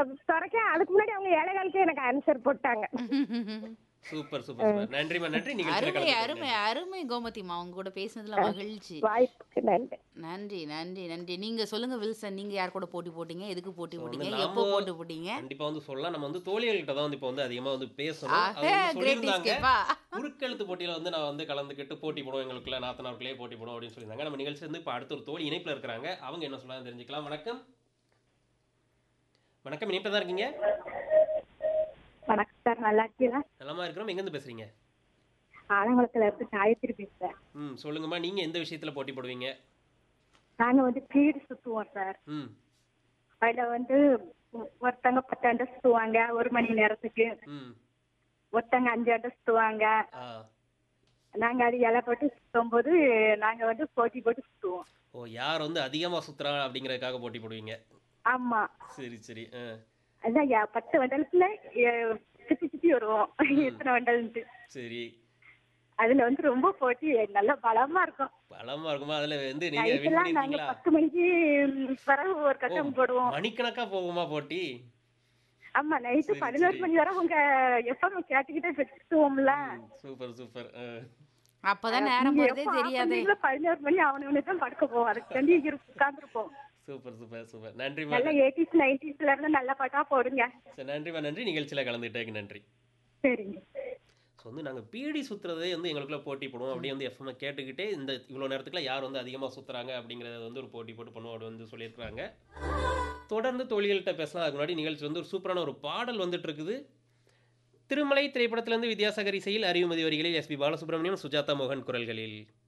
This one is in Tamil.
துறைக்க அதுக்கு முன்னாடி அவங்க ஏழை காலுக்கு எனக்கு ஆன்சர் போட்டாங்க சூப்பர் சூப்பர் சூப்பர் நன்றிமா நன்றி நிகழ்ச்சியில அருமை கலந்துக்கிட்டீங்க. அருமை அருமை கோமதிமா உங்க கூட பேசுனதுல மகிழ்ச்சி வாய்ப்புக்கு நன்றி நன்றி நன்றி நன்றி நீங்க சொல்லுங்க வில்சன் நீங்க யார் கூட போட்டி போட்டீங்க எதுக்கு போட்டி So போட்டீங்க வந்து எப்போ நாம போட்டி போட்டீங்க கண்டிப்பா வந்து சொல்லலாம் நம்ம வந்து தோழிகள்கிட்ட தான் வந்து இப்போ வந்து அதிகமா வந்து பேசணும் ஆக அது வந்து கிரேட் சொல்லியிருந்தாங்க எஸ்கேப்பா குறுக்கெழுத்து போட்டியில வந்து நான் வந்து கலந்துக்கிட்டு போட்டி போடுவோம் எங்களுக்குள்ள நாத்தனாருக்குள்ளே போட்டி போடுவோம் அப்படின்னு சொல்லியிருந்தாங்க நம்ம நிகழ்ச்சி வந்து இப்போ அடுத்த ஒரு தோழி இணைப்புல இருக்கிறாங்க அவங்க என்ன சொல்லலாம் தெரிஞ்சுக்கலாம் வணக்கம் வணக்கம் இணைப்பில் தான் இருக்கீங்க வணக்கம் சார் நல்லா இருக்கீங்களா நலமா இருக்கிறோம் எங்கேருந்து பேசுறீங்க ஆலங்குளத்துல இருந்து காயத்ரி பேசுறேன் ம் சொல்லுங்கம்மா நீங்க எந்த விஷயத்துல போட்டி போடுவீங்க நாங்க வந்து பீடு சுத்துவோம் சார் ம் அதுல வந்து ஒ- ஒருத்தங்க பத்து அண்டை சுத்துவாங்க ஒரு மணி நேரத்துக்கு ம் ஒருத்தங்க அஞ்சு அண்டை சுத்துவாங்க ஆ நாங்க அது இலை போட்டு சுத்தும் போது நாங்க வந்து போட்டி போட்டு சுத்துவோம் ஓ யார் வந்து அதிகமா சுத்துறா அப்படிங்கறதுக்காக போட்டி போடுவீங்க ஆமா சரி சரி ஆ அதான் யா- பத்து வண்டலுக்குள்ள எ- சுத்தி சுத்தி வருவோம் எத்தனை வண்டல்ன்ட்டு சரி அதுல வந்து ரொம்ப போட்டி நல்லா பலமா இருக்கும் பலமா இருக்குமா அதுல வந்து நீங்க வின் நைட்டுலாம் நாங்க பண்ணிருக்கீங்களா பத்து மணிக்கு ம், பிறகு ஒரு கட்டம் போடுவோம் மணிக்கணக்கா போகுமா போட்டி ஆமா நைட்டு சரி, பதினோரு சரி. மணி வரை உங்க எஃப்எம் கேட்டுக்கிட்டே சுத்துவோம்ல சூப்பர் சூப்பர் அப்பதான் நேரம் நீங்க போறதே எப்ப off தெரியாதே பண்ணீங்களோ பதினோரு மணி அவனவனே தான் படுக்க போவோம் அதுக்கு தண்டி உட்காந்துருப்போம் சூப்பர் சூப்பர் சூப்பர் நன்றி நல்ல எயிட்டிஸ் நைன்டிஸ்ல இருந்து நல்ல பாட்டா போடுங்க சரி நன்றிமா நன்றி நிகழ்ச்சியில கலந்துக்கிட்டேக்கு நன்றி சரிங்க ஸோ வந்து நாங்கள் பீடி சுற்றுறதே வந்து எங்களுக்குள்ள போட்டி போடுவோம் அப்படியே வந்து எஃப்எம் கேட்டுக்கிட்டே இந்த இவ்வளோ நேரத்துக்குள்ள யார் வந்து அதிகமாக சுற்றுறாங்க அப்படிங்கிறத வந்து ஒரு போட்டி போட்டு பண்ணுவோம் அப்படி வந்து சொல்லியிருக்கிறாங்க தொடர்ந்து தொழில்கள்கிட்ட பேசலாம் அதுக்கு முன்னாடி நிகழ்ச்சி வந்து ஒரு சூப்பரான ஒரு பாடல் வந்துட்டு இருக்குது திருமலை திரைப்படத்திலிருந்து வித்யாசாகர் இசையில் அறிவுமதி வரிகளில் எஸ்பி பாலசுப்ரமணியம் சுஜாதா மோகன் குரல்களில்